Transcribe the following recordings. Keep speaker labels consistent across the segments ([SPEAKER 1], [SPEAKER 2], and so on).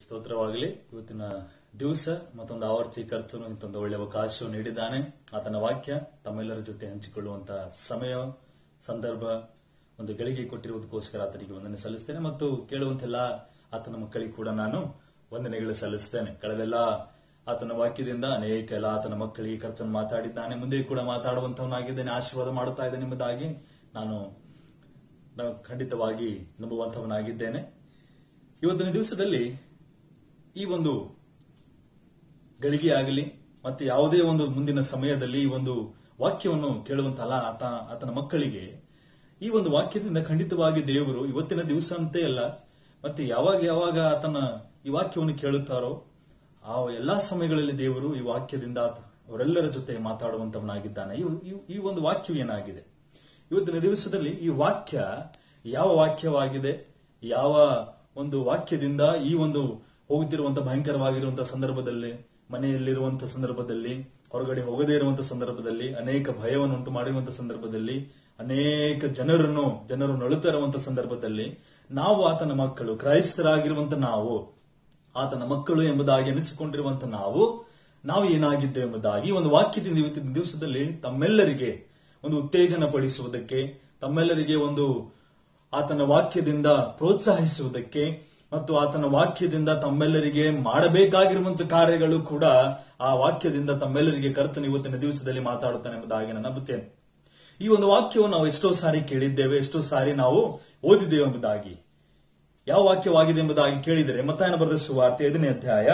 [SPEAKER 1] ಸ್ತೋತ್ರವಾಗಲಿ ಇವತ್ತಿನ ದಿವಸ ಮತ್ತೊಂದು ಆವರ್ತಿ ಕರ್ತನು ಇಂತೊಂದು ಒಳ್ಳೆ ಅವಕಾಶವನ್ನು ನೀಡಿದ್ದಾನೆ ಆತನ ವಾಕ್ಯ ತಮ್ಮೆಲ್ಲರ ಜೊತೆ ಹಂಚಿಕೊಳ್ಳುವಂತ ಸಮಯ ಸಂದರ್ಭ ಒಂದು ಗಳಿಗೆ ಕೊಟ್ಟಿರುವುದಕ್ಕೋಸ್ಕರ ಆತನಿಗೆ ವಂದನೆ ಸಲ್ಲಿಸ್ತೇನೆ ಮತ್ತು ಕೇಳುವಂತೆಲ್ಲ ಆತನ ಮಕ್ಕಳಿಗೆ ಕೂಡ ನಾನು ವಂದನೆಗಳು ಸಲ್ಲಿಸ್ತೇನೆ ಕಳೆದೆಲ್ಲ ಆತನ ವಾಕ್ಯದಿಂದ ಅನೇಕ ಎಲ್ಲ ಆತನ ಮಕ್ಕಳಿಗೆ ಕರ್ತನು ಮಾತಾಡಿದ್ದಾನೆ ಮುಂದೆ ಕೂಡ ಮಾತಾಡುವಂತವನಾಗಿದ್ದೇನೆ ಆಶೀರ್ವಾದ ಮಾಡುತ್ತಾ ಇದ್ದೇನೆ ಎಂಬುದಾಗಿ ನಾನು ನಾನು ಖಂಡಿತವಾಗಿ ನಂಬುವಂತವನಾಗಿದ್ದೇನೆ ಇವತ್ತಿನ ದಿವಸದಲ್ಲಿ ಈ ಒಂದು ಗಳಿಗೆ ಆಗಲಿ ಮತ್ತೆ ಯಾವುದೇ ಒಂದು ಮುಂದಿನ ಸಮಯದಲ್ಲಿ ಈ ಒಂದು ವಾಕ್ಯವನ್ನು ಕೇಳುವಂತಲ್ಲ ಆತ ಆತನ ಮಕ್ಕಳಿಗೆ ಈ ಒಂದು ವಾಕ್ಯದಿಂದ ಖಂಡಿತವಾಗಿ ದೇವರು ಇವತ್ತಿನ ದಿವಸ ಅಂತೇ ಅಲ್ಲ ಮತ್ತೆ ಯಾವಾಗ ಯಾವಾಗ ಆತನ ಈ ವಾಕ್ಯವನ್ನು ಕೇಳುತ್ತಾರೋ ಆ ಎಲ್ಲಾ ಸಮಯಗಳಲ್ಲಿ ದೇವರು ಈ ವಾಕ್ಯದಿಂದ ಆತ ಅವರೆಲ್ಲರ ಜೊತೆ ಮಾತಾಡುವಂತವನಾಗಿದ್ದಾನೆ ಈ- ಈ- ಈ ಒಂದು ವಾಕ್ಯವು ಏನಾಗಿದೆ ಇವತ್ತಿನ ದಿವಸದಲ್ಲಿ ಈ ವಾಕ್ಯ ಯಾವ ವಾಕ್ಯವಾಗಿದೆ ಯಾವ ಒಂದು ವಾಕ್ಯದಿಂದ ಈ ಒಂದು ಹೋಗುತ್ತಿರುವಂತಹ ಭಯಂಕರವಾಗಿರುವಂತಹ ಸಂದರ್ಭದಲ್ಲಿ ಮನೆಯಲ್ಲಿರುವಂತಹ ಸಂದರ್ಭದಲ್ಲಿ ಹೊರಗಡೆ ಹೋಗದೇ ಇರುವಂತಹ ಸಂದರ್ಭದಲ್ಲಿ ಅನೇಕ ಭಯವನ್ನು ಉಂಟು ಮಾಡಿರುವಂತಹ ಸಂದರ್ಭದಲ್ಲಿ ಅನೇಕ ಜನರನ್ನು ಜನರು ನಳುತ್ತಾ ಇರುವಂತಹ ಸಂದರ್ಭದಲ್ಲಿ ನಾವು ಆತನ ಮಕ್ಕಳು ಕ್ರೈಸ್ತರಾಗಿರುವಂತ ನಾವು ಆತನ ಮಕ್ಕಳು ಎಂಬುದಾಗಿ ಎನಿಸಿಕೊಂಡಿರುವಂತ ನಾವು ನಾವು ಏನಾಗಿದ್ದೇವೆ ಎಂಬುದಾಗಿ ಈ ಒಂದು ವಾಕ್ಯದಿಂದ ಇವತ್ತಿನ ದಿವಸದಲ್ಲಿ ತಮ್ಮೆಲ್ಲರಿಗೆ ಒಂದು ಉತ್ತೇಜನ ಪಡಿಸುವುದಕ್ಕೆ ತಮ್ಮೆಲ್ಲರಿಗೆ ಒಂದು ಆತನ ವಾಕ್ಯದಿಂದ ಪ್ರೋತ್ಸಾಹಿಸುವುದಕ್ಕೆ ಮತ್ತು ಆತನ ವಾಕ್ಯದಿಂದ ತಮ್ಮೆಲ್ಲರಿಗೆ ಮಾಡಬೇಕಾಗಿರುವಂತಹ ಕಾರ್ಯಗಳು ಕೂಡ ಆ ವಾಕ್ಯದಿಂದ ತಮ್ಮೆಲ್ಲರಿಗೆ ಕರ್ತನು ಇವತ್ತಿನ ದಿವಸದಲ್ಲಿ ಮಾತಾಡುತ್ತಾನೆ ಎಂಬುದಾಗಿ ನಾನು ನಂಬುತ್ತೇನೆ ಈ ಒಂದು ವಾಕ್ಯವನ್ನು ನಾವು ಎಷ್ಟೋ ಸಾರಿ ಕೇಳಿದ್ದೇವೆ ಎಷ್ಟೋ ಸಾರಿ ನಾವು ಓದಿದ್ದೇವೆ ಎಂಬುದಾಗಿ ಯಾವ ವಾಕ್ಯವಾಗಿದೆ ಎಂಬುದಾಗಿ ಕೇಳಿದರೆ ಮತ್ತಾಯನ ಬರೆದ ಸುವಾರ್ತೆ ಐದನೇ ಅಧ್ಯಾಯ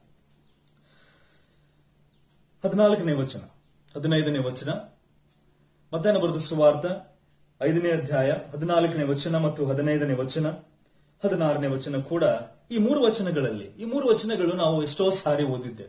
[SPEAKER 1] ಹದಿನಾಲ್ಕನೇ ವಚನ ಹದಿನೈದನೇ ವಚನ ಮತ್ತಾಯನ ಬರೆದ ಸುವಾರ್ತ ಐದನೇ ಅಧ್ಯಾಯ ಹದಿನಾಲ್ಕನೇ ವಚನ ಮತ್ತು ಹದಿನೈದನೇ ವಚನ ಹದಿನಾರನೇ ವಚನ ಕೂಡ ಈ ಮೂರು ವಚನಗಳಲ್ಲಿ ಈ ಮೂರು ವಚನಗಳು ನಾವು ಎಷ್ಟೋ ಸಾರಿ ಓದಿದ್ದೇವೆ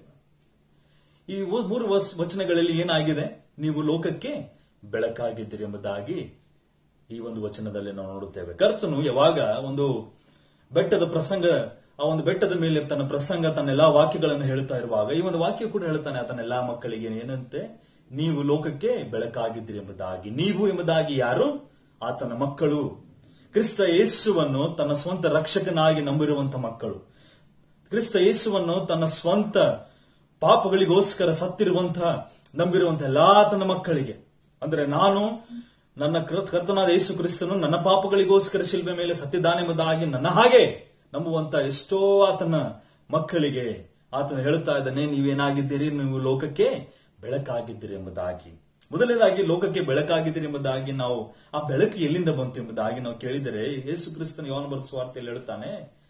[SPEAKER 1] ಈ ಒ- ಮೂರು ವಚ- ವಚನಗಳಲ್ಲಿ ಏನಾಗಿದೆ ನೀವು ಲೋಕಕ್ಕೆ ಬೆಳಕಾಗಿದ್ದೀರಿ ಎಂಬುದಾಗಿ ಈ ಒಂದು ವಚನದಲ್ಲಿ ನಾವು ನೋಡುತ್ತೇವೆ ಕರ್ತನು ಯಾವಾಗ ಒಂದು ಬೆಟ್ಟದ ಪ್ರಸಂಗ ಆ ಒಂದು ಬೆಟ್ಟದ ಮೇಲೆ ತನ್ನ ಪ್ರಸಂಗ ತನ್ನ ಎಲ್ಲಾ ವಾಕ್ಯಗಳನ್ನು ಹೇಳ್ತಾ ಇರುವಾಗ ಈ ಒಂದು ವಾಕ್ಯ ಕೂಡ ಹೇಳ್ತಾನೆ ತನ್ನ ಎಲ್ಲಾ ಮಕ್ಕಳಿಗೆ ಏನಂತೆ ನೀವು ಲೋಕಕ್ಕೆ ಬೆಳಕಾಗಿದ್ದೀರಿ ಎಂಬುದಾಗಿ ನೀವು ಎಂಬುದಾಗಿ ಯಾರು ಆತನ ಮಕ್ಕಳು ಕ್ರಿಸ್ತ ಯೇಸುವನ್ನು ತನ್ನ ಸ್ವಂತ ರಕ್ಷಕನಾಗಿ ನಂಬಿರುವಂತ ಮಕ್ಕಳು ಕ್ರಿಸ್ತ ಯೇಸುವನ್ನು ತನ್ನ ಸ್ವಂತ ಪಾಪಗಳಿಗೋಸ್ಕರ ಸತ್ತಿರುವಂತ ನಂಬಿರುವಂತ ಎಲ್ಲಾ ತನ್ನ ಮಕ್ಕಳಿಗೆ ಅಂದ್ರೆ ನಾನು ನನ್ನ ಕೃ- ಕರ್ತನಾದ ಯೇಸು ಕ್ರಿಸ್ತನು ನನ್ನ ಪಾಪಗಳಿಗೋಸ್ಕರ ಶಿಲ್ಬೆ ಮೇಲೆ ಸತ್ತಿದ್ದಾನೆಂಬುದಾಗಿ ನನ್ನ ಹಾಗೆ ನಂಬುವಂತ ಎಷ್ಟೋ ಆತನ ಮಕ್ಕಳಿಗೆ ಆತನು ಹೇಳುತ್ತಾ ಇದ್ದಾನೆ ನೀವೇನಾಗಿದ್ದೀರಿ ನೀವು ಲೋಕಕ್ಕೆ ಬೆಳಕಾಗಿದ್ದೀರಿ ಎಂಬುದಾಗಿ ಮೊದಲನೇದಾಗಿ ಲೋಕಕ್ಕೆ ಬೆಳಕಾಗಿದ್ದೀರಿ ಎಂಬುದಾಗಿ ನಾವು ಆ ಬೆಳಕು ಎಲ್ಲಿಂದ ಬಂತು ಎಂಬುದಾಗಿ ನಾವು ಕೇಳಿದರೆ ಯೇಸು ಕ್ರಿಸ್ತನ ಯೋನ ಬರೆದ ಸ್ವಾರ್ಥೆಯಲ್ಲಿ ಹೇಳುತ್ತಾನೆ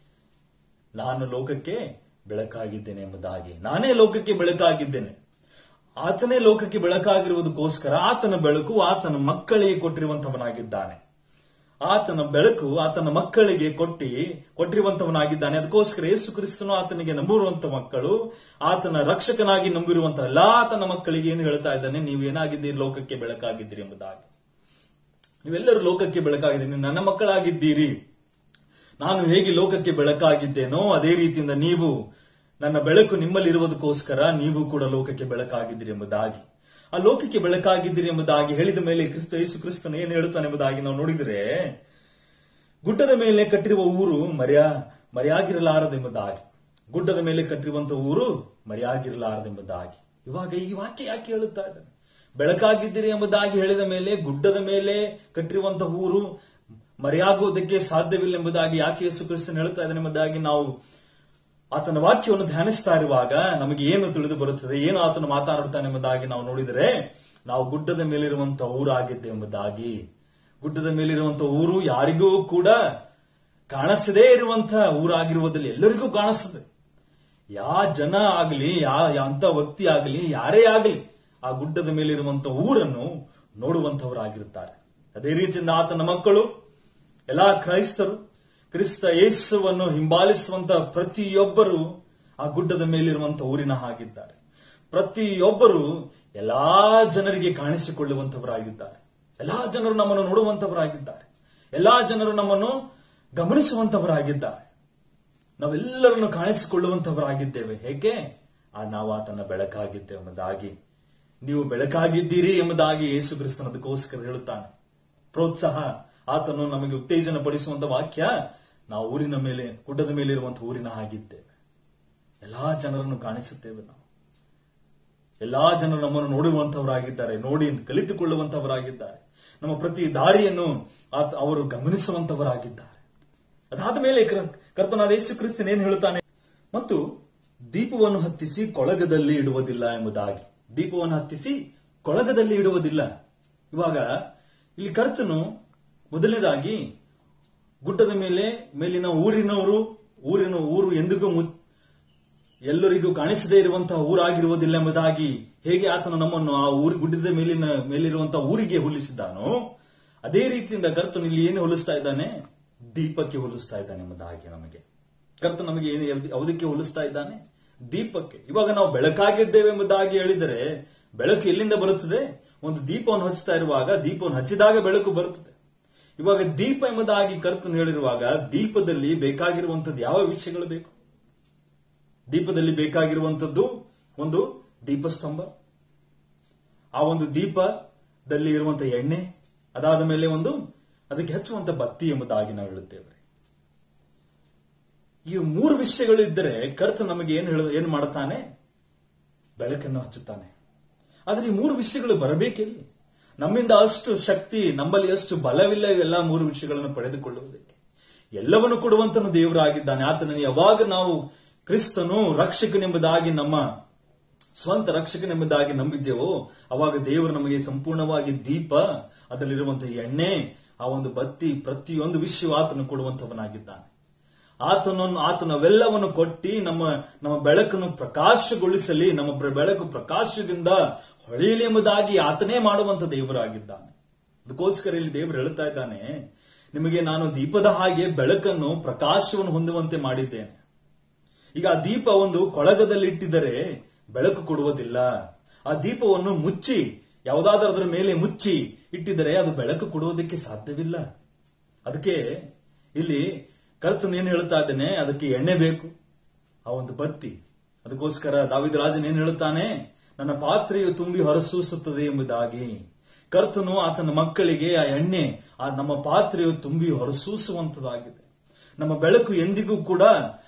[SPEAKER 1] ನಾನು ಲೋಕಕ್ಕೆ ಬೆಳಕಾಗಿದ್ದೇನೆ ಎಂಬುದಾಗಿ ನಾನೇ ಲೋಕಕ್ಕೆ ಬೆಳಕಾಗಿದ್ದೇನೆ ಆತನೇ ಲೋಕಕ್ಕೆ ಬೆಳಕಾಗಿರುವುದಕ್ಕೋಸ್ಕರ ಆತನ ಬೆಳಕು ಆತನ ಮಕ್ಕಳಿಗೆ ಕೊಟ್ಟಿರುವಂತವನಾಗಿದ್ದಾನೆ ಆತನ ಬೆಳಕು ಆತನ ಮಕ್ಕಳಿಗೆ ಕೊಟ್ಟಿ ಕೊಟ್ಟಿರುವಂತವನಾಗಿದ್ದಾನೆ ಅದಕ್ಕೋಸ್ಕರ ಯೇಸು ಕ್ರಿಸ್ತನು ಆತನಿಗೆ ನಂಬಿರುವಂತ ಮಕ್ಕಳು ಆತನ ರಕ್ಷಕನಾಗಿ ನಂಬಿರುವಂತ ಎಲ್ಲಾ ಆತನ ಮಕ್ಕಳಿಗೆ ಏನು ಹೇಳ್ತಾ ಇದ್ದಾನೆ ನೀವು ಏನಾಗಿದ್ದೀರಿ ಲೋಕಕ್ಕೆ ಬೆಳಕಾಗಿದ್ದೀರಿ ಎಂಬುದಾಗಿ ನೀವೆಲ್ಲರೂ ಲೋಕಕ್ಕೆ ಬೆಳಕಾಗಿದ್ದೀರಿ ನೀವು ನನ್ನ ಮಕ್ಕಳಾಗಿದ್ದೀರಿ ನಾನು ಹೇಗೆ ಲೋಕಕ್ಕೆ ಬೆಳಕಾಗಿದ್ದೇನೋ ಅದೇ ರೀತಿಯಿಂದ ನೀವು ನನ್ನ ಬೆಳಕು ನಿಮ್ಮಲ್ಲಿರುವುದಕ್ಕೋಸ್ಕರ ನೀವು ಕೂಡ ಲೋಕಕ್ಕೆ ಬೆಳಕಾಗಿದ್ದೀರಿ ಎಂಬುದಾಗಿ ಆ ಲೋಕಕ್ಕೆ ಬೆಳಕಾಗಿದ್ದೀರಿ ಎಂಬುದಾಗಿ ಹೇಳಿದ ಮೇಲೆ ಕ್ರಿಸ್ತ ಯೇಸು ಕ್ರಿಸ್ತನು ಏನು ಹೇಳುತ್ತಾನೆ ಎಂಬುದಾಗಿ ನಾವು ನೋಡಿದರೆ ಗುಡ್ಡದ ಮೇಲೆ ಕಟ್ಟಿರುವ ಊರು ಮರ್ಯಾ ಮರೆಯಾಗಿರಲಾರದೆಂಬುದಾಗಿ ಗುಡ್ಡದ ಮೇಲೆ ಕಟ್ಟಿರುವಂತ ಊರು ಮರೆಯಾಗಿರಲಾರದೆಂಬುದಾಗಿ ಇವಾಗ ಈ ವಾಕ್ಯ ಯಾಕೆ ಹೇಳುತ್ತಾ ಇದ್ದಾನೆ ಬೆಳಕಾಗಿದ್ದೀರಿ ಎಂಬುದಾಗಿ ಹೇಳಿದ ಮೇಲೆ ಗುಡ್ಡದ ಮೇಲೆ ಕಟ್ಟಿರುವಂತ ಊರು ಮರೆಯಾಗುವುದಕ್ಕೆ ಸಾಧ್ಯವಿಲ್ಲ ಎಂಬುದಾಗಿ ಯಾಕೆ ಯೇಸು ಕ್ರಿಸ್ತನ್ ಹೇಳ್ತಾ ಇದ್ದಾನೆ ಎಂಬುದಾಗಿ ನಾವು ಆತನ ವಾಕ್ಯವನ್ನು ಧ್ಯಾನಿಸ್ತಾ ಇರುವಾಗ ನಮಗೆ ಏನು ತಿಳಿದು ಬರುತ್ತದೆ ಏನು ಆತನು ಮಾತನಾಡುತ್ತಾನೆ ಎಂಬುದಾಗಿ ನಾವು ನೋಡಿದರೆ ನಾವು ಗುಡ್ಡದ ಮೇಲಿರುವಂತ ಊರಾಗಿದ್ದೆ ಎಂಬುದಾಗಿ ಗುಡ್ಡದ ಮೇಲಿರುವಂತ ಊರು ಯಾರಿಗೂ ಕೂಡ ಕಾಣಿಸದೇ ಇರುವಂತ ಊರಾಗಿರುವುದಲ್ಲಿ ಎಲ್ಲರಿಗೂ ಕಾಣಿಸ್ತದೆ ಯಾ ಜನ ಆಗಲಿ ಯಾ ಅಂತ ವ್ಯಕ್ತಿ ಆಗಲಿ ಯಾರೇ ಆಗಲಿ ಆ ಗುಡ್ಡದ ಮೇಲಿರುವಂತ ಊರನ್ನು ನೋಡುವಂತವರಾಗಿರುತ್ತಾರೆ ಅದೇ ರೀತಿಯಿಂದ ಆತನ ಮಕ್ಕಳು ಎಲ್ಲಾ ಕ್ರೈಸ್ತರು ಕ್ರಿಸ್ತ ಯೇಸುವನ್ನು ಹಿಂಬಾಲಿಸುವಂತ ಪ್ರತಿಯೊಬ್ಬರು ಆ ಗುಡ್ಡದ ಮೇಲಿರುವಂತ ಊರಿನ ಹಾಗಿದ್ದಾರೆ ಪ್ರತಿಯೊಬ್ಬರು ಎಲ್ಲಾ ಜನರಿಗೆ ಕಾಣಿಸಿಕೊಳ್ಳುವಂತವರಾಗಿದ್ದಾರೆ ಎಲ್ಲಾ ಜನರು ನಮ್ಮನ್ನು ನೋಡುವಂತವರಾಗಿದ್ದಾರೆ ಎಲ್ಲಾ ಜನರು ನಮ್ಮನ್ನು ಗಮನಿಸುವಂತವರಾಗಿದ್ದಾರೆ ನಾವೆಲ್ಲರನ್ನು ಕಾಣಿಸಿಕೊಳ್ಳುವಂತವರಾಗಿದ್ದೇವೆ ಹೇಗೆ ಆ ನಾವು ಆತನ ಬೆಳಕಾಗಿದ್ದೇವೆ ಎಂಬುದಾಗಿ ನೀವು ಬೆಳಕಾಗಿದ್ದೀರಿ ಎಂಬುದಾಗಿ ಯೇಸು ಕ್ರಿಸ್ತನ ಅದಕ್ಕೋಸ್ಕರ ಹೇಳುತ್ತಾನೆ ಪ್ರೋತ್ಸಾಹ ಆತನು ನಮಗೆ ಉತ್ತೇಜನ ಪಡಿಸುವಂತ ವಾಕ್ಯ ನಾವು ಊರಿನ ಮೇಲೆ ಗುಡ್ಡದ ಮೇಲೆ ಇರುವಂತಹ ಊರಿನ ಹಾಗಿದ್ದೇವೆ ಎಲ್ಲಾ ಜನರನ್ನು ಕಾಣಿಸುತ್ತೇವೆ ನಾವು ಎಲ್ಲಾ ಜನರು ನಮ್ಮನ್ನು ನೋಡುವಂತವರಾಗಿದ್ದಾರೆ ನೋಡಿ ಕಲಿತುಕೊಳ್ಳುವಂತವರಾಗಿದ್ದಾರೆ ನಮ್ಮ ಪ್ರತಿ ದಾರಿಯನ್ನು ಆತ- ಅವರು ಗಮನಿಸುವಂತವರಾಗಿದ್ದಾರೆ ಅದಾದ ಮೇಲೆ ಕರ್- ಕರ್ತನಾದ ಯೇಸು ಕ್ರಿಸ್ತನ್ ಏನ್ ಹೇಳುತ್ತಾನೆ ಮತ್ತು ದೀಪವನ್ನು ಹತ್ತಿಸಿ ಕೊಳಗದಲ್ಲಿ ಇಡುವುದಿಲ್ಲ ಎಂಬುದಾಗಿ ದೀಪವನ್ನು ಹತ್ತಿಸಿ ಕೊಳಗದಲ್ಲಿ ಇಡುವುದಿಲ್ಲ ಇವಾಗ ಇಲ್ಲಿ ಕರ್ತನು ಮೊದಲನೇದಾಗಿ ಗುಡ್ಡದ ಮೇಲೆ ಮೇಲಿನ ಊರಿನವರು ಊರಿನ ಊರು ಎಂದಿಗೂ ಮು- ಎಲ್ಲರಿಗೂ ಕಾಣಿಸದೇ ಇರುವಂತಹ ಊರಾಗಿರುವುದಿಲ್ಲ ಎಂಬುದಾಗಿ ಹೇಗೆ ಆತನು ನಮ್ಮನ್ನು ಆ ಊರು ಗುಡ್ಡದ ಮೇಲಿನ ಮೇಲಿರುವಂತಹ ಊರಿಗೆ ಹೋಲಿಸಿದ್ದಾನೋ ಅದೇ ರೀತಿಯಿಂದ ಕರ್ತನು ಇಲ್ಲಿ ಏನು ಹೋಲಿಸ್ತಾ ಇದ್ದಾನೆ ದೀಪಕ್ಕೆ ಹೋಲಿಸ್ತಾ ಇದ್ದಾನೆ ಎಂಬುದಾಗಿ ನಮಗೆ ಕರ್ತ ನಮಗೆ ಏನು ಎಲ್- ಯಾವುದಕ್ಕೆ ಹೋಲಿಸ್ತಾ ಇದ್ದಾನೆ ದೀಪಕ್ಕೆ ಇವಾಗ ನಾವು ಬೆಳಕಾಗಿದ್ದೇವೆ ಎಂಬುದಾಗಿ ಹೇಳಿದರೆ ಬೆಳಕು ಎಲ್ಲಿಂದ ಬರುತ್ತದೆ ಒಂದು ದೀಪವನ್ನು ಹಚ್ಚುತ್ತಾ ಇರುವಾಗ ದೀಪವನ್ನು ಹಚ್ಚಿದಾಗ ಬೆಳಕು ಬರುತ್ತದೆ ಇವಾಗ ದೀಪ ಎಂಬುದಾಗಿ ಕರ್ತನು ಹೇಳಿರುವಾಗ ದೀಪದಲ್ಲಿ ಬೇಕಾಗಿರುವಂತದ್ದು ಯಾವ ವಿಷಯಗಳು ಬೇಕು ದೀಪದಲ್ಲಿ ಬೇಕಾಗಿರುವಂತದ್ದು ಒಂದು ದೀಪಸ್ತಂಭ ಆ ಒಂದು ದೀಪದಲ್ಲಿ ಇರುವಂತಹ ಎಣ್ಣೆ ಅದಾದ ಮೇಲೆ ಒಂದು ಅದಕ್ಕೆ ಹಚ್ಚುವಂತ ಬತ್ತಿ ಎಂಬುದಾಗಿ ನಾವು ಹೇಳುತ್ತೇವೆ ಈ ಮೂರು ವಿಷಯಗಳು ಇದ್ದರೆ ಕರ್ತ ನಮಗೆ ಏನು ಹೇಳ ಏನು ಮಾಡುತ್ತಾನೆ ಬೆಳಕನ್ನು ಹಚ್ಚುತ್ತಾನೆ ಆದ್ರೆ ಈ ಮೂರು ವಿಷಯಗಳು ಬರಬೇಕಿಲ್ಲಿ ನಮ್ಮಿಂದ ಅಷ್ಟು ಶಕ್ತಿ ನಮ್ಮಲ್ಲಿ ಅಷ್ಟು ಬಲವಿಲ್ಲ ಇವೆಲ್ಲ ಮೂರು ವಿಷಯಗಳನ್ನು ಪಡೆದುಕೊಳ್ಳುವುದಕ್ಕೆ ಎಲ್ಲವನ್ನು ಕೊಡುವಂತನು ದೇವರಾಗಿದ್ದಾನೆ ಆತನನ್ನು ಯಾವಾಗ ನಾವು ಕ್ರಿಸ್ತನು ರಕ್ಷಕನೆಂಬುದಾಗಿ ನಮ್ಮ ಸ್ವಂತ ರಕ್ಷಕನೆಂಬುದಾಗಿ ನಂಬಿದ್ದೆವೋ ಅವಾಗ ದೇವರು ನಮಗೆ ಸಂಪೂರ್ಣವಾಗಿ ದೀಪ ಅದರಲ್ಲಿರುವಂತಹ ಎಣ್ಣೆ ಆ ಒಂದು ಬತ್ತಿ ಪ್ರತಿಯೊಂದು ವಿಷಯ ಆತನು ಕೊಡುವಂತವನಾಗಿದ್ದಾನೆ ಆತನನ್ನು ಆತನವೆಲ್ಲವನ್ನು ಕೊಟ್ಟಿ ನಮ್ಮ ನಮ್ಮ ಬೆಳಕನ್ನು ಪ್ರಕಾಶಗೊಳಿಸಲಿ ನಮ್ಮ ಪ್ರ- ಬೆಳಕು ಪ್ರಕಾಶದಿಂದ ಹೊಳೆಯಲಿ ಎಂಬುದಾಗಿ ಆತನೇ ಮಾಡುವಂತ ದೇವರಾಗಿದ್ದಾನೆ ಅದಕ್ಕೋಸ್ಕರ ಇಲ್ಲಿ ದೇವರು ಹೇಳ್ತಾ ಇದ್ದಾನೆ ನಿಮಗೆ ನಾನು ದೀಪದ ಹಾಗೆ ಬೆಳಕನ್ನು ಪ್ರಕಾಶವನ್ನು ಹೊಂದುವಂತೆ ಮಾಡಿದ್ದೇನೆ ಈಗ ಆ ದೀಪ ಒಂದು ಕೊಳಗದಲ್ಲಿ ಇಟ್ಟಿದ್ದರೆ ಬೆಳಕು ಕೊಡುವುದಿಲ್ಲ ಆ ದೀಪವನ್ನು ಮುಚ್ಚಿ ಯಾವುದಾದ್ರೂ ಅದರ ಮೇಲೆ ಮುಚ್ಚಿ ಇಟ್ಟಿದರೆ ಅದು ಬೆಳಕು ಕೊಡುವುದಕ್ಕೆ ಸಾಧ್ಯವಿಲ್ಲ ಅದಕ್ಕೆ ಇಲ್ಲಿ ಕರ್ತನು ಏನು ಹೇಳ್ತಾ ಇದ್ದೇನೆ ಅದಕ್ಕೆ ಎಣ್ಣೆ ಬೇಕು ಆ ಒಂದು ಬತ್ತಿ ಅದಕ್ಕೋಸ್ಕರ ದಾವಿದ ರಾಜನ್ ಏನ್ ಹೇಳುತ್ತಾನೆ ನನ್ನ ಪಾತ್ರೆಯು ತುಂಬಿ ಹೊರಸೂಸುತ್ತದೆ ಎಂಬುದಾಗಿ ಕರ್ತನು ಆತನ ಮಕ್ಕಳಿಗೆ ಆ ಎಣ್ಣೆ ಆ ನಮ್ಮ ಪಾತ್ರೆಯು ತುಂಬಿ ಹೊರಸೂಸುವಂತದಾಗಿದೆ ನಮ್ಮ ಬೆಳಕು ಎಂದಿಗೂ ಕೂಡ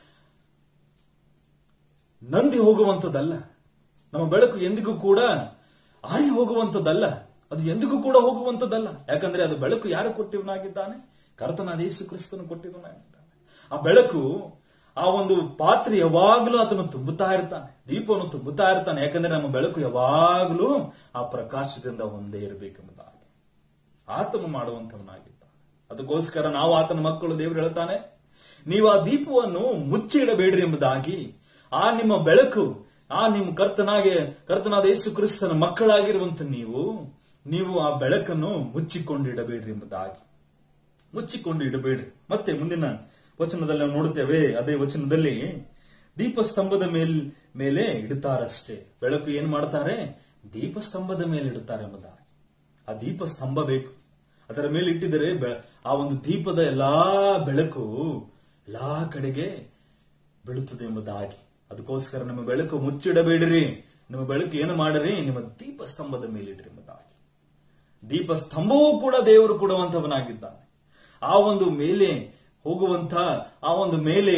[SPEAKER 1] ನಂದಿ ಹೋಗುವಂತದ್ದಲ್ಲ ನಮ್ಮ ಬೆಳಕು ಎಂದಿಗೂ ಕೂಡ ಆರಿ ಹೋಗುವಂತದ್ದಲ್ಲ ಅದು ಎಂದಿಗೂ ಕೂಡ ಹೋಗುವಂತದ್ದಲ್ಲ ಯಾಕಂದ್ರೆ ಅದು ಬೆಳಕು ಯಾರು ಕೊಟ್ಟಿವನಾಗಿದ್ದಾನೆ ಕರ್ತನಾದ ಯೇಸು ಕ್ರಿಸ್ತನು ಕೊಟ್ಟಿವನಾಗಿದ್ದಾನೆ ಆ ಬೆಳಕು ಆ ಒಂದು ಪಾತ್ರೆ ಯಾವಾಗಲೂ ಅದನ್ನು ತುಂಬುತ್ತಾ ಇರ್ತಾನೆ ದೀಪವನ್ನು ತುಂಬುತ್ತಾ ಇರ್ತಾನೆ ಯಾಕಂದ್ರೆ ನಮ್ಮ ಬೆಳಕು ಯಾವಾಗಲೂ ಆ ಪ್ರಕಾಶದಿಂದ ಒಂದೇ ಇರಬೇಕೆಂಬುದಾಗಿ ಆತನು ಮಾಡುವಂತವನಾಗಿದ್ದಾನೆ ಅದಕ್ಕೋಸ್ಕರ ನಾವು ಆತನ ಮಕ್ಕಳು ದೇವರು ಹೇಳ್ತಾನೆ ನೀವು ಆ ದೀಪವನ್ನು ಮುಚ್ಚಿ ಇಡಬೇಡ್ರಿ ಎಂಬುದಾಗಿ ಆ ನಿಮ್ಮ ಬೆಳಕು ಆ ನಿಮ್ಮ ಕರ್ತನಾಗೆ ಕರ್ತನಾದ ಯೇಸು ಕ್ರಿಸ್ತನ ಮಕ್ಕಳಾಗಿರುವಂತ ನೀವು ನೀವು ಆ ಬೆಳಕನ್ನು ಮುಚ್ಚಿಕೊಂಡು ಇಡಬೇಡ್ರಿ ಎಂಬುದಾಗಿ ಮುಚ್ಚಿಕೊಂಡು ಇಡಬೇಡ್ರಿ ಮತ್ತೆ ಮುಂದಿನ ವಚನದಲ್ಲಿ ನಾವು ನೋಡುತ್ತೇವೆ ಅದೇ ವಚನದಲ್ಲಿ ದೀಪಸ್ತಂಭದ ಮೇಲ್ ಮೇಲೆ ಇಡುತ್ತಾರಷ್ಟೇ ಬೆಳಕು ಏನ್ ಮಾಡ್ತಾರೆ ದೀಪಸ್ತಂಭದ ಮೇಲೆ ಇಡುತ್ತಾರೆ ಎಂಬುದಾಗಿ ಆ ದೀಪಸ್ತಂಭ ಬೇಕು ಅದರ ಮೇಲೆ ಇಟ್ಟಿದರೆ ಬೆ- ಆ ಒಂದು ದೀಪದ ಎಲ್ಲಾ ಬೆಳಕು ಎಲ್ಲಾ ಕಡೆಗೆ ಬೀಳುತ್ತದೆ ಎಂಬುದಾಗಿ ಅದಕ್ಕೋಸ್ಕರ ನಿಮ್ಮ ಬೆಳಕು ಮುಚ್ಚಿಡಬೇಡಿರಿ ನಿಮ್ಮ ಬೆಳಕು ಏನು ಮಾಡಿರಿ ನಿಮ್ಮ ದೀಪಸ್ತಂಭದ ಮೇಲೆ ಇಡ್ರಿ ಎಂಬುದಾಗಿ ದೀಪಸ್ತಂಭವೂ ಕೂಡ ದೇವರು ಕೊಡುವಂತವನಾಗಿದ್ದಾನೆ ಆ ಒಂದು ಮೇಲೆ ಹೋಗುವಂತ ಆ ಒಂದು ಮೇಲೆ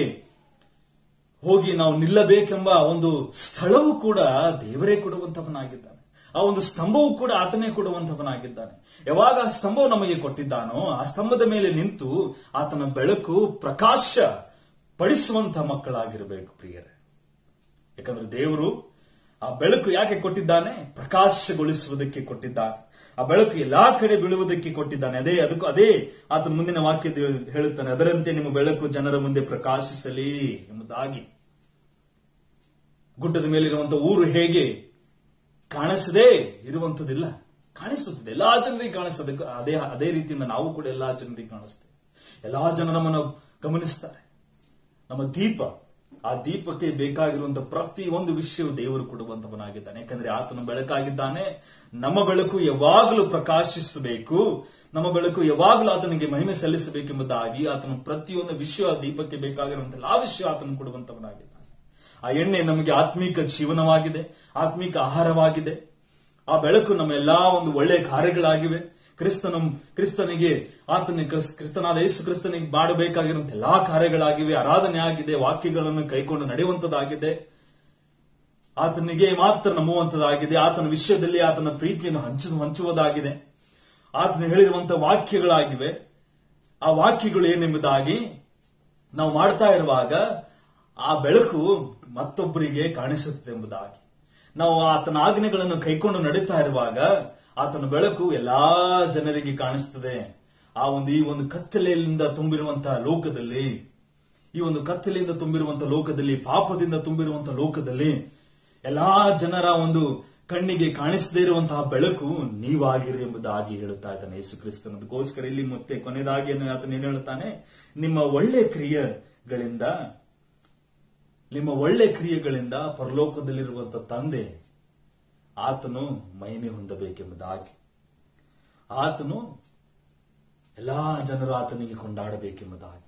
[SPEAKER 1] ಹೋಗಿ ನಾವು ನಿಲ್ಲಬೇಕೆಂಬ ಒಂದು ಸ್ಥಳವು ಕೂಡ ದೇವರೇ ಕೊಡುವಂತವನಾಗಿದ್ದಾನೆ ಆ ಒಂದು ಸ್ತಂಭವು ಕೂಡ ಆತನೇ ಕೊಡುವಂತವನಾಗಿದ್ದಾನೆ ಯಾವಾಗ ಆ ಸ್ತಂಭವು ನಮಗೆ ಕೊಟ್ಟಿದ್ದಾನೋ ಆ ಸ್ತಂಭದ ಮೇಲೆ ನಿಂತು ಆತನ ಬೆಳಕು ಪ್ರಕಾಶ ಪಡಿಸುವಂತ ಮಕ್ಕಳಾಗಿರಬೇಕು ಪ್ರಿಯರೇ ಯಾಕಂದ್ರೆ ದೇವರು ಆ ಬೆಳಕು ಯಾಕೆ ಕೊಟ್ಟಿದ್ದಾನೆ ಪ್ರಕಾಶಗೊಳಿಸುವುದಕ್ಕೆ ಕೊಟ್ಟಿದ್ದಾನೆ ಆ ಬೆಳಕು ಎಲ್ಲಾ ಕಡೆ ಬೀಳುವುದಕ್ಕೆ ಕೊಟ್ಟಿದ್ದಾನೆ ಅದೇ ಅದಕ್ಕೂ ಅದೇ ಆತನ ಮುಂದಿನ ವಾಕ್ಯ ಹೇಳುತ್ತಾನೆ ಅದರಂತೆ ನಿಮ್ಮ ಬೆಳಕು ಜನರ ಮುಂದೆ ಪ್ರಕಾಶಿಸಲಿ ಎಂಬುದಾಗಿ ಗುಡ್ಡದ ಮೇಲಿರುವಂತಹ ಊರು ಹೇಗೆ ಕಾಣಿಸದೆ ಇರುವಂತದಿಲ್ಲ ಕಾಣಿಸುತ್ತದೆ ಎಲ್ಲಾ ಜನರಿಗೆ ಕಾಣಿಸ್ತದೆ ಅದೇ ಅದೇ ರೀತಿಯಿಂದ ನಾವು ಕೂಡ ಎಲ್ಲಾ ಜನರಿಗೆ ಕಾಣಿಸ್ತೇವೆ ಎಲ್ಲಾ ಜನ ನಮ್ಮನ್ನು ಗಮನಿಸ್ತಾರೆ ನಮ್ಮ ದೀಪ ಆ ದೀಪಕ್ಕೆ ಬೇಕಾಗಿರುವಂತಹ ಪ್ರತಿ ಒಂದು ವಿಷಯವು ದೇವರು ಕೊಡುವಂತವನಾಗಿದ್ದಾನೆ ಯಾಕಂದ್ರೆ ಆತನ ಬೆಳಕಾಗಿದ್ದಾನೆ ನಮ್ಮ ಬೆಳಕು ಯಾವಾಗಲೂ ಪ್ರಕಾಶಿಸಬೇಕು ನಮ್ಮ ಬೆಳಕು ಯಾವಾಗಲೂ ಆತನಿಗೆ ಮಹಿಮೆ ಸಲ್ಲಿಸಬೇಕೆಂಬುದಾಗಿ ಆತನ ಪ್ರತಿಯೊಂದು ವಿಷಯ ಆ ದೀಪಕ್ಕೆ ಬೇಕಾಗಿರುವಂತಹ ಎಲ್ಲಾ ವಿಷಯ ಆತನು ಕೊಡುವಂತವನಾಗಿದ್ದಾನೆ ಆ ಎಣ್ಣೆ ನಮಗೆ ಆತ್ಮೀಕ ಜೀವನವಾಗಿದೆ ಆತ್ಮೀಕ ಆಹಾರವಾಗಿದೆ ಆ ಬೆಳಕು ನಮ್ಮ ಎಲ್ಲಾ ಒಂದು ಒಳ್ಳೆಯ ಕಾರ್ಯಗಳಾಗಿವೆ ಕ್ರಿಸ್ತನ ಕ್ರಿಸ್ತನಿಗೆ ಆತನ ಕ್ರಿಸ್- ಕ್ರಿಸ್ತನಾದ ಯೇಸು ಕ್ರಿಸ್ತನಿಗೆ ಮಾಡಬೇಕಾಗಿರುವಂತ ಎಲ್ಲಾ ಕಾರ್ಯಗಳಾಗಿವೆ ಆರಾಧನೆ ಆಗಿದೆ ವಾಕ್ಯಗಳನ್ನು ಕೈಕೊಂಡು ನಡೆಯುವಂತದ್ದಾಗಿದೆ ಆತನಿಗೆ ಮಾತ್ರ ನಂಬುವಂತದ್ದಾಗಿದೆ ಆತನ ವಿಷಯದಲ್ಲಿ ಆತನ ಪ್ರೀತಿಯನ್ನು ಹಂಚು ಹಂಚುವುದಾಗಿದೆ ಆತನ ಹೇಳಿರುವಂತ ವಾಕ್ಯಗಳಾಗಿವೆ ಆ ವಾಕ್ಯಗಳು ಏನೆಂಬುದಾಗಿ ನಾವು ಮಾಡ್ತಾ ಇರುವಾಗ ಆ ಬೆಳಕು ಮತ್ತೊಬ್ಬರಿಗೆ ಕಾಣಿಸುತ್ತೆ ಎಂಬುದಾಗಿ ನಾವು ಆತನ ಆಜ್ಞೆಗಳನ್ನು ಕೈಕೊಂಡು ನಡೀತಾ ಇರುವಾಗ ಆತನ ಬೆಳಕು ಎಲ್ಲಾ ಜನರಿಗೆ ಕಾಣಿಸ್ತದೆ ಆ ಒಂದು ಈ ಒಂದು ಕತ್ತಲೆಯಿಂದ ತುಂಬಿರುವಂತಹ ಲೋಕದಲ್ಲಿ ಈ ಒಂದು ಕತ್ತಲೆಯಿಂದ ತುಂಬಿರುವಂತಹ ಲೋಕದಲ್ಲಿ ಪಾಪದಿಂದ ತುಂಬಿರುವಂತಹ ಲೋಕದಲ್ಲಿ ಎಲ್ಲಾ ಜನರ ಒಂದು ಕಣ್ಣಿಗೆ ಕಾಣಿಸದೇ ಇರುವಂತಹ ಬೆಳಕು ನೀವಾಗಿರಿ ಎಂಬುದಾಗಿ ಹೇಳುತ್ತಾ ಇದ್ದಾನೆ ಯೇಸು ಕ್ರಿಸ್ತನದಕ್ಕೋಸ್ಕರ ಇಲ್ಲಿ ಮತ್ತೆ ಕೊನೆಯದಾಗಿ ಏನು ಆತನ ಏನು ಹೇಳುತ್ತಾನೆ ನಿಮ್ಮ ಒಳ್ಳೆ ಕ್ರಿಯೆಗಳಿಂದ ನಿಮ್ಮ ಒಳ್ಳೆ ಕ್ರಿಯೆಗಳಿಂದ ಪರಲೋಕದಲ್ಲಿರುವಂತಹ ತಂದೆ ಆತನು ಮಹಿಮೆ ಹೊಂದಬೇಕೆಂಬುದಾಗಿ ಆತನು ಎಲ್ಲಾ ಜನರು ಆತನಿಗೆ ಕೊಂಡಾಡಬೇಕೆಂಬುದಾಗಿ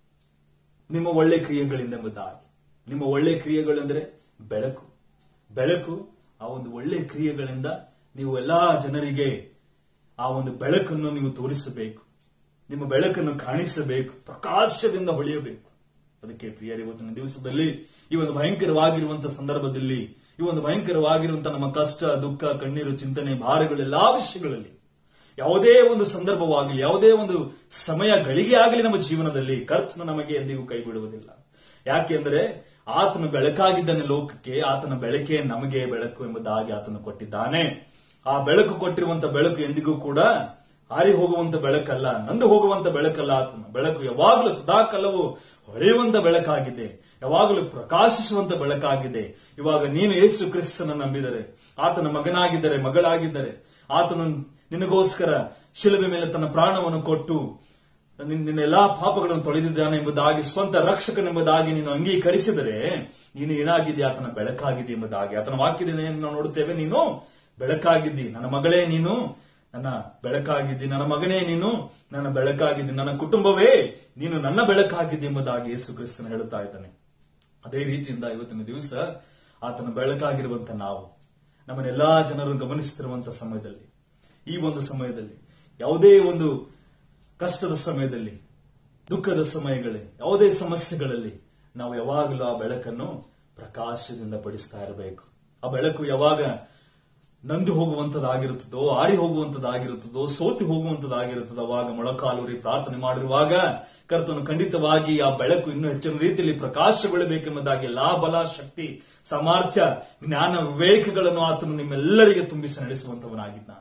[SPEAKER 1] ನಿಮ್ಮ ಒಳ್ಳೆ ಕ್ರಿಯೆಗಳಿಂದ ಎಂಬುದಾಗಿ ನಿಮ್ಮ ಒಳ್ಳೆ ಕ್ರಿಯೆಗಳೆಂದರೆ ಬೆಳಕು ಬೆಳಕು ಆ ಒಂದು ಒಳ್ಳೆ ಕ್ರಿಯೆಗಳಿಂದ ನೀವು ಎಲ್ಲಾ ಜನರಿಗೆ ಆ ಒಂದು ಬೆಳಕನ್ನು ನೀವು ತೋರಿಸಬೇಕು ನಿಮ್ಮ ಬೆಳಕನ್ನು ಕಾಣಿಸಬೇಕು ಪ್ರಕಾಶದಿಂದ ಹೊಳೆಯಬೇಕು ಅದಕ್ಕೆ ಪ್ರಿಯರೇ ಇವತ್ತಿನ ದಿವಸದಲ್ಲಿ ಈ ಒಂದು ಭಯಂಕರವಾಗಿರುವಂತಹ ಸಂದರ್ಭದಲ್ಲಿ ಈ ಒಂದು ಭಯಂಕರವಾಗಿರುವಂತಹ ನಮ್ಮ ಕಷ್ಟ ದುಃಖ ಕಣ್ಣೀರು ಚಿಂತನೆ ಭಾರಗಳು ಎಲ್ಲಾ ವಿಷಯಗಳಲ್ಲಿ ಯಾವುದೇ ಒಂದು ಸಂದರ್ಭವಾಗಲಿ ಯಾವುದೇ ಒಂದು ಸಮಯ ಗಳಿಗೆ ಆಗಲಿ ನಮ್ಮ ಜೀವನದಲ್ಲಿ ಕರ್ತನು ನಮಗೆ ಎಂದಿಗೂ ಕೈ ಬಿಡುವುದಿಲ್ಲ ಯಾಕೆಂದ್ರೆ ಆತನು ಬೆಳಕಾಗಿದ್ದಾನೆ ಲೋಕಕ್ಕೆ ಆತನ ಬೆಳಕೆ ನಮಗೆ ಬೆಳಕು ಎಂಬುದಾಗಿ ಆತನು ಕೊಟ್ಟಿದ್ದಾನೆ ಆ ಬೆಳಕು ಕೊಟ್ಟಿರುವಂತ ಬೆಳಕು ಎಂದಿಗೂ ಕೂಡ ಹಾರಿ ಹೋಗುವಂತ ಬೆಳಕಲ್ಲ ನಂದು ಹೋಗುವಂತ ಬೆಳಕಲ್ಲ ಆತನ ಬೆಳಕು ಯಾವಾಗಲೂ ಸದಾಕಾಲವು ಹೊಳೆಯುವಂತ ಬೆಳಕಾಗಿದೆ ಯಾವಾಗಲೂ ಪ್ರಕಾಶಿಸುವಂತ ಬೆಳಕಾಗಿದೆ ಇವಾಗ ನೀನು ಯೇಸು ಕ್ರಿಸ್ತನ ನಂಬಿದರೆ ಆತನ ಮಗನಾಗಿದ್ದರೆ ಮಗಳಾಗಿದ್ದರೆ ಆತನು ನಿನಗೋಸ್ಕರ ಶಿಲುಬೆ ಮೇಲೆ ತನ್ನ ಪ್ರಾಣವನ್ನು ಕೊಟ್ಟು ನಿನ್ನ ನಿನ್ನ ಎಲ್ಲಾ ಪಾಪಗಳನ್ನು ತೊಳೆದಿದ್ದಾನೆ ಎಂಬುದಾಗಿ ಸ್ವಂತ ರಕ್ಷಕನೆಂಬುದಾಗಿ ನೀನು ಅಂಗೀಕರಿಸಿದರೆ ನೀನು ಏನಾಗಿದೆ ಆತನ ಬೆಳಕಾಗಿದೆ ಎಂಬುದಾಗಿ ಆತನ ವಾಕ್ಯದಿಂದ ಏನು ನಾವು ನೋಡುತ್ತೇವೆ ನೀನು ಬೆಳಕಾಗಿದ್ದಿ ನನ್ನ ಮಗಳೇ ನೀನು ನನ್ನ ಬೆಳಕಾಗಿದ್ದಿ ನನ್ನ ಮಗನೇ ನೀನು ನನ್ನ ಬೆಳಕಾಗಿದ್ದಿ ನನ್ನ ಕುಟುಂಬವೇ ನೀನು ನನ್ನ ಬೆಳಕಾಗಿದ್ದಿ ಎಂಬುದಾಗಿ ಯೇಸು ಕ್ರಿಸ್ತನ ಹೇಳುತ್ತಾ ಇದ್ದಾನೆ ಅದೇ ರೀತಿಯಿಂದ ಇವತ್ತಿನ ದಿವಸ ಆತನ ಬೆಳಕಾಗಿರುವಂತ ನಾವು ನಮ್ಮನ್ನೆಲ್ಲಾ ಜನರು ಗಮನಿಸುತ್ತಿರುವಂತ ಸಮಯದಲ್ಲಿ ಈ ಒಂದು ಸಮಯದಲ್ಲಿ ಯಾವುದೇ ಒಂದು ಕಷ್ಟದ ಸಮಯದಲ್ಲಿ ದುಃಖದ ಸಮಯಗಳಲ್ಲಿ ಯಾವುದೇ ಸಮಸ್ಯೆಗಳಲ್ಲಿ ನಾವು ಯಾವಾಗಲೂ ಆ ಬೆಳಕನ್ನು ಪ್ರಕಾಶದಿಂದ ಪಡಿಸ್ತಾ ಇರಬೇಕು ಆ ಬೆಳಕು ಯಾವಾಗ ನಂದು ಹೋಗುವಂತದಾಗಿರುತ್ತದೋ ಆರಿ ಹೋಗುವಂತದಾಗಿರುತ್ತದೋ ಸೋತಿ ಹೋಗುವಂತದಾಗಿರುತ್ತದೋ ಅವಾಗ ಮೊಳಕಾಲೂರಿ ಪ್ರಾರ್ಥನೆ ಮಾಡಿರುವಾಗ ಕರ್ತನು ಖಂಡಿತವಾಗಿ ಆ ಬೆಳಕು ಇನ್ನೂ ಹೆಚ್ಚಿನ ರೀತಿಯಲ್ಲಿ ಪ್ರಕಾಶಗೊಳ್ಳಬೇಕೆಂಬುದಾಗಿ ಎಲ್ಲಾ ಬಲ ಶಕ್ತಿ ಸಾಮರ್ಥ್ಯ ಜ್ಞಾನ ವಿವೇಕಗಳನ್ನು ಆತನು ನಿಮ್ಮೆಲ್ಲರಿಗೆ ತುಂಬಿಸಿ ನಡೆಸುವಂತವನಾಗಿದ್ದಾನೆ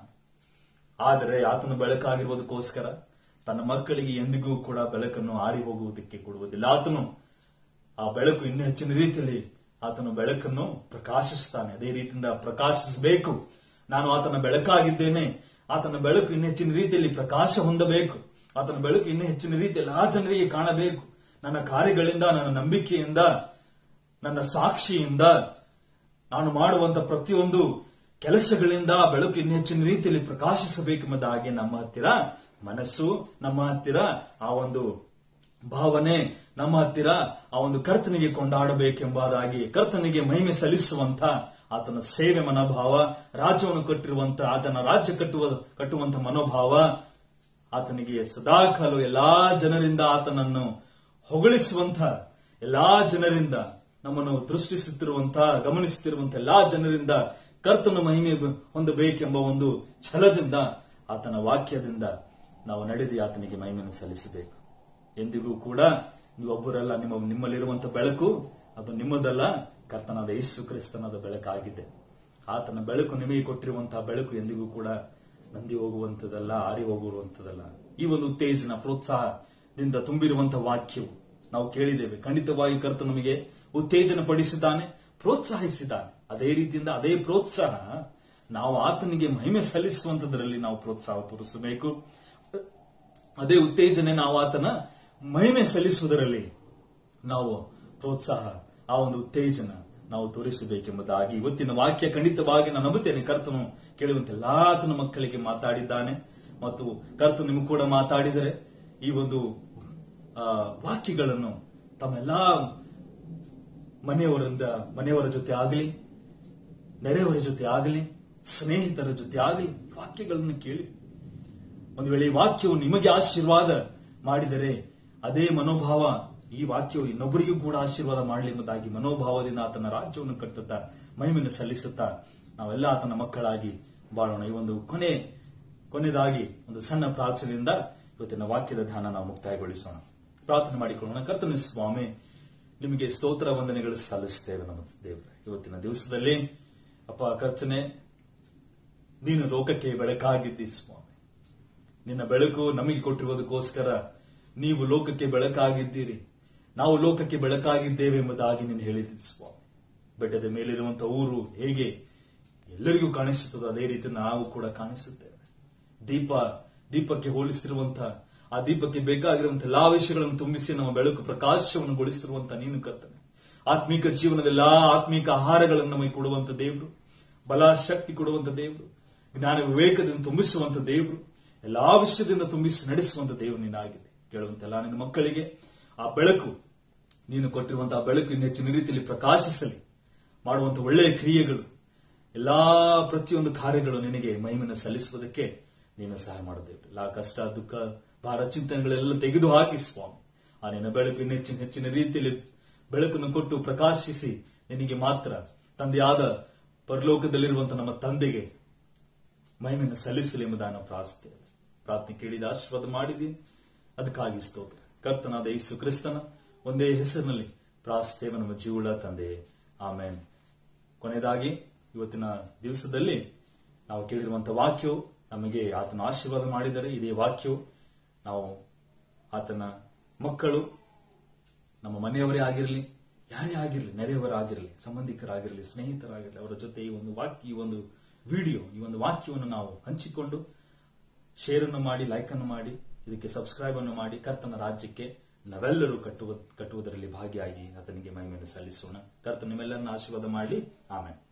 [SPEAKER 1] ಆದರೆ ಆತನ ಬೆಳಕಾಗಿರುವುದಕ್ಕೋಸ್ಕರ ತನ್ನ ಮಕ್ಕಳಿಗೆ ಎಂದಿಗೂ ಕೂಡ ಬೆಳಕನ್ನು ಆರಿ ಹೋಗುವುದಕ್ಕೆ ಕೊಡುವುದಿಲ್ಲ ಆತನು ಆ ಬೆಳಕು ಇನ್ನೂ ಹೆಚ್ಚಿನ ರೀತಿಯಲ್ಲಿ ಆತನ ಬೆಳಕನ್ನು ಪ್ರಕಾಶಿಸ್ತಾನೆ ಅದೇ ರೀತಿಯಿಂದ ಪ್ರಕಾಶಿಸಬೇಕು ನಾನು ಆತನ ಬೆಳಕಾಗಿದ್ದೇನೆ ಆತನ ಬೆಳಕು ಇನ್ನೂ ಹೆಚ್ಚಿನ ರೀತಿಯಲ್ಲಿ ಪ್ರಕಾಶ ಹೊಂದಬೇಕು ಆತನ ಬೆಳಕು ಇನ್ನೂ ಹೆಚ್ಚಿನ ರೀತಿಯಲ್ಲಿ ಆ ಜನರಿಗೆ ಕಾಣಬೇಕು ನನ್ನ ಕಾರ್ಯಗಳಿಂದ ನನ್ನ ನಂಬಿಕೆಯಿಂದ ನನ್ನ ಸಾಕ್ಷಿಯಿಂದ ನಾನು ಮಾಡುವಂತ ಪ್ರತಿಯೊಂದು ಕೆಲಸಗಳಿಂದ ಆ ಬೆಳಕು ಇನ್ನೂ ಹೆಚ್ಚಿನ ರೀತಿಯಲ್ಲಿ ಪ್ರಕಾಶಿಸಬೇಕೆಂಬುದಾಗಿ ನಮ್ಮ ಹತ್ತಿರ ಮನಸ್ಸು ನಮ್ಮ ಹತ್ತಿರ ಆ ಒಂದು ಭಾವನೆ ನಮ್ಮ ಹತ್ತಿರ ಆ ಒಂದು ಕರ್ತನಿಗೆ ಕೊಂಡಾಡಬೇಕೆಂಬುದಾಗಿ ಕರ್ತನಿಗೆ ಮಹಿಮೆ ಸಲ್ಲಿಸುವಂತ ಆತನ ಸೇವೆ ಮನೋಭಾವ ರಾಜ್ಯವನ್ನು ಕಟ್ಟಿರುವಂತ ಆತನ ರಾಜ್ಯ ಕಟ್ಟುವ ಕಟ್ಟುವಂತ ಮನೋಭಾವ ಆತನಿಗೆ ಸದಾಕಾಲ ಎಲ್ಲಾ ಜನರಿಂದ ಆತನನ್ನು ಹೊಗಳಿಸುವಂತ ಎಲ್ಲಾ ಜನರಿಂದ ನಮ್ಮನ್ನು ದೃಷ್ಟಿಸುತ್ತಿರುವಂತ ಗಮನಿಸುತ್ತಿರುವಂತ ಎಲ್ಲಾ ಜನರಿಂದ ಕರ್ತನ ಮಹಿಮೆ ಹೊಂದಬೇಕೆಂಬ ಒಂದು ಛಲದಿಂದ ಆತನ ವಾಕ್ಯದಿಂದ ನಾವು ನಡೆದು ಆತನಿಗೆ ಮಹಿಮೆಯನ್ನು ಸಲ್ಲಿಸಬೇಕು ಎಂದಿಗೂ ಕೂಡ ನೀವೊಬ್ಬರಲ್ಲ ನಿಮ್ಮ ನಿಮ್ಮಲ್ಲಿರುವಂತ ಬೆಳಕು ಅದು ನಿಮ್ಮದಲ್ಲ ಕರ್ತನಾದ ಯೇಸು ಕ್ರಿಸ್ತನಾದ ಬೆಳಕಾಗಿದೆ ಆತನ ಬೆಳಕು ನಿಮಗೆ ಕೊಟ್ಟಿರುವಂತಹ ಬೆಳಕು ಎಂದಿಗೂ ಕೂಡ ನಂದಿ ಹೋಗುವಂತದಲ್ಲ ಆರಿ ಹೋಗುವಂತದಲ್ಲ ಈ ಒಂದು ಉತ್ತೇಜನ ಪ್ರೋತ್ಸಾಹದಿಂದ ತುಂಬಿರುವಂತಹ ವಾಕ್ಯವು ನಾವು ಕೇಳಿದ್ದೇವೆ ಖಂಡಿತವಾಗಿ ಕರ್ತ ನಮಗೆ ಉತ್ತೇಜನ ಪಡಿಸಿದ್ದಾನೆ ಪ್ರೋತ್ಸಾಹಿಸಿದ್ದಾನೆ ಅದೇ ರೀತಿಯಿಂದ ಅದೇ ಪ್ರೋತ್ಸಾಹ ನಾವು ಆತನಿಗೆ ಮಹಿಮೆ ಸಲ್ಲಿಸುವಂತದರಲ್ಲಿ ನಾವು ಪ್ರೋತ್ಸಾಹ ತೋರಿಸಬೇಕು ಅದೇ ಉತ್ತೇಜನೆ ನಾವು ಆತನ ಮಹಿಮೆ ಸಲ್ಲಿಸುವುದರಲ್ಲಿ ನಾವು ಪ್ರೋತ್ಸಾಹ ಆ ಒಂದು ಉತ್ತೇಜನ ನಾವು ತೋರಿಸಬೇಕೆಂಬುದಾಗಿ ಇವತ್ತಿನ ವಾಕ್ಯ ಖಂಡಿತವಾಗಿ ನಾನು ನಂಬುತ್ತೇನೆ ಕರ್ತನು ಕೇಳುವಂತೆ ಎಲ್ಲಾ ಆತನ ಮಕ್ಕಳಿಗೆ ಮಾತಾಡಿದ್ದಾನೆ ಮತ್ತು ಕರ್ತನು ನಿಮಗೂ ಕೂಡ ಮಾತಾಡಿದರೆ ಈ ಒಂದು ಆ, ವಾಕ್ಯಗಳನ್ನು ತಮ್ಮೆಲ್ಲಾ ಮನೆಯವರಿಂದ ಮನೆಯವರ ಜೊತೆ ಆಗಲಿ ನೆರೆಯವರ ಜೊತೆ ಆಗಲಿ ಸ್ನೇಹಿತರ ಜೊತೆ ಆಗಲಿ ವಾಕ್ಯಗಳನ್ನು ಕೇಳಿ ಒಂದು ವೇಳೆ ಈ ವಾಕ್ಯವು ನಿಮಗೆ ಆಶೀರ್ವಾದ ಮಾಡಿದರೆ ಅದೇ ಮನೋಭಾವ ಈ ವಾಕ್ಯವು ಇನ್ನೊಬ್ಬರಿಗೂ ಕೂಡ ಆಶೀರ್ವಾದ ಮಾಡಲಿ ಎಂಬುದಾಗಿ ಮನೋಭಾವದಿಂದ ಆತನ ರಾಜ್ಯವನ್ನು ಕಟ್ಟುತ್ತಾ ಮಹಿಮೆಯನ್ನು ಸಲ್ಲಿಸುತ್ತಾ ನಾವೆಲ್ಲ ಆತನ ಮಕ್ಕಳಾಗಿ ಬಾಳೋಣ ಈ ಒಂದು ಕೊನೆ ಕೊನೆಯದಾಗಿ ಒಂದು ಸಣ್ಣ ಪ್ರಾರ್ಥನೆಯಿಂದ ಇವತ್ತಿನ ವಾಕ್ಯದ ಧ್ಯಾನ ನಾವು ಮುಕ್ತಾಯಗೊಳಿಸೋಣ ಪ್ರಾರ್ಥನೆ ಮಾಡಿಕೊಳ್ಳೋಣ ಕರ್ತನ ಸ್ವಾಮಿ ನಿಮಗೆ ಸ್ತೋತ್ರ ವಂದನೆಗಳು ಸಲ್ಲಿಸ್ತೇವೆ ನಮ್ಮ ದೇವರ ಇವತ್ತಿನ ದಿವಸದಲ್ಲಿ ಅಪ್ಪ ಕರ್ತನೆ ನೀನು ಲೋಕಕ್ಕೆ ಬೆಳಕಾಗಿದ್ದಿ ಸ್ವಾಮಿ ನಿನ್ನ ಬೆಳಕು ನಮಗೆ ಕೊಟ್ಟಿರುವುದಕ್ಕೋಸ್ಕರ ನೀವು ಲೋಕಕ್ಕೆ ಬೆಳಕಾಗಿದ್ದೀರಿ ನಾವು ಲೋಕಕ್ಕೆ ಬೆಳಕಾಗಿದ್ದೇವೆ ಎಂಬುದಾಗಿ ನೀನು ಹೇಳಿದ್ದಿ ಸ್ವಾಮಿ ಬೆಟ್ಟದ ಮೇಲಿರುವಂತಹ ಊರು ಹೇಗೆ ಎಲ್ಲರಿಗೂ ಕಾಣಿಸುತ್ತದೋ ಅದೇ ರೀತಿ ನಾವು ಕೂಡ ಕಾಣಿಸುತ್ತೇವೆ ದೀಪ ದೀಪಕ್ಕೆ ಹೋಲಿಸಿರುವಂತಹ ಆ ದೀಪಕ್ಕೆ ಬೇಕಾಗಿರುವಂತಹ ಎಲ್ಲಾ ವಿಷಯಗಳನ್ನು ತುಂಬಿಸಿ ನಮ್ಮ ಬೆಳಕು ಪ್ರಕಾಶವನ್ನು ಗೊಳಿಸಿರುವಂತಹ ನೀನು ಕರ್ತನೆ ಆತ್ಮಿಕ ಜೀವನದ ಎಲ್ಲಾ ಆತ್ಮಿಕ ಆಹಾರಗಳನ್ನು ನಮಗೆ ಕೊಡುವಂತ ದೇವರು ಬಲ ಶಕ್ತಿ ಕೊಡುವಂತ ದೇವರು ಜ್ಞಾನ ವಿವೇಕದಿಂದ ತುಂಬಿಸುವಂತ ದೇವರು ಎಲ್ಲಾ ವಿಷಯದಿಂದ ತುಂಬಿಸಿ ನಡೆಸುವಂತ ದೇವರು ನೀನಾಗಿದೆ ಕೇಳುವಂತ ಎಲ್ಲಾ ನಿನ್ನ ಮಕ್ಕಳಿಗೆ ಆ ಬೆಳಕು ನೀನು ಕೊಟ್ಟಿರುವಂತಹ ಬೆಳಕು ಇನ್ನು ಹೆಚ್ಚಿನ ರೀತಿಯಲ್ಲಿ ಪ್ರಕಾಶಿಸಲಿ ಮಾಡುವಂತ ಒಳ್ಳೆಯ ಕ್ರಿಯೆಗಳು ಎಲ್ಲಾ ಪ್ರತಿಯೊಂದು ಕಾರ್ಯಗಳು ನಿನಗೆ ಮಹಿಮೆಯನ್ನು ಸಲ್ಲಿಸುವುದಕ್ಕೆ ನೀನು ಸಹಾಯ ಮಾಡುತ್ತೇವೆ ಎಲ್ಲಾ ಕಷ್ಟ ದುಃಖ ಭಾರ ಚಿಂತನೆಗಳೆಲ್ಲ ತೆಗೆದು ಹಾಕಿ ಸ್ವಾಮಿ ಆ ನಿನ್ನ ಬೆಳಕು ಇನ್ನು ಹೆಚ್ಚಿನ ಹೆಚ್ಚಿನ ರೀತಿಯಲ್ಲಿ ಬೆಳಕನ್ನು ಕೊಟ್ಟು ಪ್ರಕಾಶಿಸಿ ನಿನಗೆ ಮಾತ್ರ ತಂದೆಯಾದ ಪರಲೋಕದಲ್ಲಿರುವಂತಹ ನಮ್ಮ ತಂದೆಗೆ ಮಹಿಮೆಯನ್ನು ಸಲ್ಲಿಸಲಿ ಎಂಬುದಾಗಿ ನಾವು ಪ್ರಾರ್ಥಿಸ್ತೇವೆ ಪ್ರಾರ್ಥನೆ ಕೇಳಿದ ಆಶೀರ್ವಾದ ಮಾಡಿದ್ದೀನಿ ಅದಕ್ಕಾಗಿ ಸ್ತೋತ್ರ ಕರ್ತನಾದ ಯೇಸು ಕ್ರಿಸ್ತನ ಒಂದೇ ಹೆಸರಿನಲ್ಲಿ ಪ್ರಾರ್ಥಿಸ್ತೇವೆ ನಮ್ಮ ಜೀವಳ ತಂದೆ ಆಮೇನ್ ಕೊನೆಯದಾಗಿ ಇವತ್ತಿನ ದಿವಸದಲ್ಲಿ ನಾವು ಕೇಳಿರುವಂತಹ ವಾಕ್ಯವು ನಮಗೆ ಆತನ ಆಶೀರ್ವಾದ ಮಾಡಿದರೆ ಇದೇ ವಾಕ್ಯವು ನಾವು ಆತನ ಮಕ್ಕಳು ನಮ್ಮ ಮನೆಯವರೇ ಆಗಿರಲಿ ಯಾರೇ ಆಗಿರಲಿ ನೆರೆಯವರಾಗಿರಲಿ ಸಂಬಂಧಿಕರಾಗಿರಲಿ ಸ್ನೇಹಿತರಾಗಿರಲಿ ಅವರ ಜೊತೆ ಈ ಒಂದು ವಾಕ್ಯ ಈ ಒಂದು ವಿಡಿಯೋ ಈ ಒಂದು ವಾಕ್ಯವನ್ನು ನಾವು ಹಂಚಿಕೊಂಡು ಶೇರ್ ಅನ್ನು ಮಾಡಿ ಲೈಕ್ ಅನ್ನು ಮಾಡಿ ಇದಕ್ಕೆ ಸಬ್ಸ್ಕ್ರೈಬ್ ಅನ್ನು ಮಾಡಿ ಕರ್ತನ ರಾಜ್ಯಕ್ಕೆ ನಾವೆಲ್ಲರೂ ಕಟ್ಟುವ ಕಟ್ಟುವುದರಲ್ಲಿ ಭಾಗಿಯಾಗಿ ಆತನಿಗೆ ಮಹಿಮೆಯನ್ನು ಸಲ್ಲಿಸೋಣ ಕರ್ತನ ನಿಮ್ಮೆಲ್ಲರನ್ನ ಆಶೀರ್ವಾದ ಮಾಡಲಿ ಆಮೇಲೆ